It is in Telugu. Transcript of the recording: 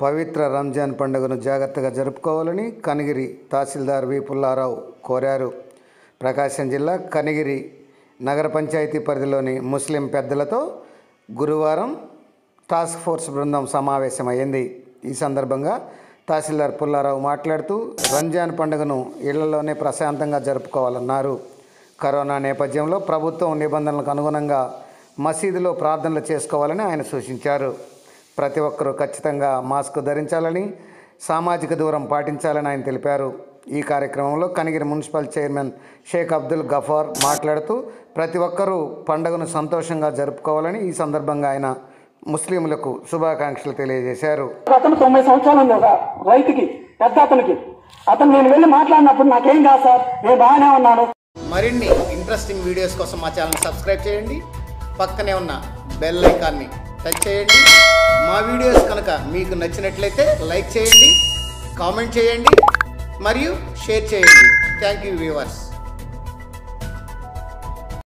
పవిత్ర రంజాన్ పండుగను జాగ్రత్తగా జరుపుకోవాలని కనిగిరి తహసీల్దార్ వి పుల్లారావు కోరారు ప్రకాశం జిల్లా కనిగిరి నగర పంచాయతీ పరిధిలోని ముస్లిం పెద్దలతో గురువారం టాస్క్ ఫోర్స్ బృందం సమావేశమైంది ఈ సందర్భంగా తహసీల్దార్ పుల్లారావు మాట్లాడుతూ రంజాన్ పండుగను ఇళ్లలోనే ప్రశాంతంగా జరుపుకోవాలన్నారు కరోనా నేపథ్యంలో ప్రభుత్వం నిబంధనలకు అనుగుణంగా మసీదులో ప్రార్థనలు చేసుకోవాలని ఆయన సూచించారు ప్రతి ఒక్కరూ ఖచ్చితంగా మాస్క్ ధరించాలని సామాజిక దూరం పాటించాలని ఆయన తెలిపారు ఈ కార్యక్రమంలో కనిగిరి మున్సిపల్ చైర్మన్ షేక్ అబ్దుల్ గఫార్ మాట్లాడుతూ ప్రతి ఒక్కరూ పండుగను సంతోషంగా జరుపుకోవాలని ఈ సందర్భంగా ఆయన ముస్లింలకు శుభాకాంక్షలు తెలియజేశారు అతను తొంభై సంవత్సరాలు ఉంది ఒక రైతుకి పెద్ద అతనికి అతను నేను వెళ్ళి మాట్లాడినప్పుడు నాకేం కాదు సార్ నేను బాగానే ఉన్నాను మరిన్ని ఇంట్రెస్టింగ్ వీడియోస్ కోసం మా ఛానల్ సబ్స్క్రైబ్ చేయండి పక్కనే ఉన్న బెల్ ఐకాన్ని టచ్ చేయండి మా వీడియోస్ కనుక మీకు నచ్చినట్లయితే లైక్ చేయండి కామెంట్ చేయండి మరియు షేర్ చేయండి థ్యాంక్ యూ వ్యూవర్స్